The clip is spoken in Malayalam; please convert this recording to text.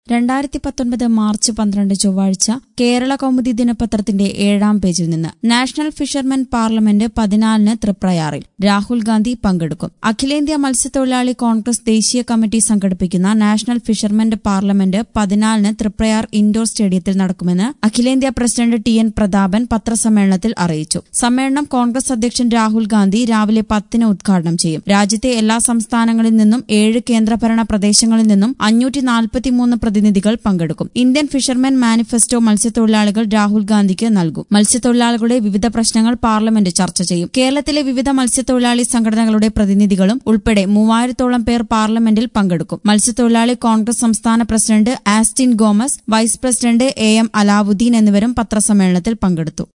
രണ്ടായിരത്തി പത്തൊൻപത് മാർച്ച് പന്ത്രണ്ട് ചൊവ്വാഴ്ച കേരള കൗമുദി ദിനപത്രത്തിന്റെ ഏഴാം പേജിൽ നിന്ന് നാഷണൽ ഫിഷർമെൻ പാർലമെന്റ് പതിനാലിന് തൃപ്രയാറിൽ രാഹുൽ ഗാന്ധി പങ്കെടുക്കും അഖിലേന്ത്യാ മത്സ്യത്തൊഴിലാളി കോൺഗ്രസ് ദേശീയ കമ്മിറ്റി സംഘടിപ്പിക്കുന്ന നാഷണൽ ഫിഷർമെന്റ് പാർലമെന്റ് പതിനാലിന് തൃപ്രയാർ ഇൻഡോർ സ്റ്റേഡിയത്തിൽ നടക്കുമെന്ന് അഖിലേന്ത്യാ പ്രസിഡന്റ് ടി എൻ പ്രതാപൻ പത്രസമ്മേളനത്തിൽ അറിയിച്ചു സമ്മേളനം കോൺഗ്രസ് അധ്യക്ഷൻ രാഹുൽ ഗാന്ധി രാവിലെ പത്തിന് ഉദ്ഘാടനം ചെയ്യും രാജ്യത്തെ എല്ലാ സംസ്ഥാനങ്ങളിൽ നിന്നും ഏഴ് കേന്ദ്രഭരണ പ്രദേശങ്ങളിൽ നിന്നും അഞ്ഞൂറ്റി നാൽപ്പത്തിമൂന്ന് പ്രതിനിധികൾ പങ്കെടുക്കും ഇന്ത്യൻ ഫിഷർമെൻ മാനിഫെസ്റ്റോ മത്സ്യത്തൊഴിലാളികൾ രാഹുൽ ഗാന്ധിക്ക് നൽകും മത്സ്യത്തൊഴിലാളികളുടെ വിവിധ പ്രശ്നങ്ങൾ പാർലമെന്റ് ചർച്ച ചെയ്യും കേരളത്തിലെ വിവിധ മത്സ്യത്തൊഴിലാളി സംഘടനകളുടെ പ്രതിനിധികളും ഉൾപ്പെടെ മൂവായിരത്തോളം പേർ പാർലമെന്റിൽ പങ്കെടുക്കും മത്സ്യത്തൊഴിലാളി കോൺഗ്രസ് സംസ്ഥാന president Austin Gomez vice president A M Alavudeen എന്നിവരും പത്രസമ്മേളനത്തിൽ പങ്കെടുത്തു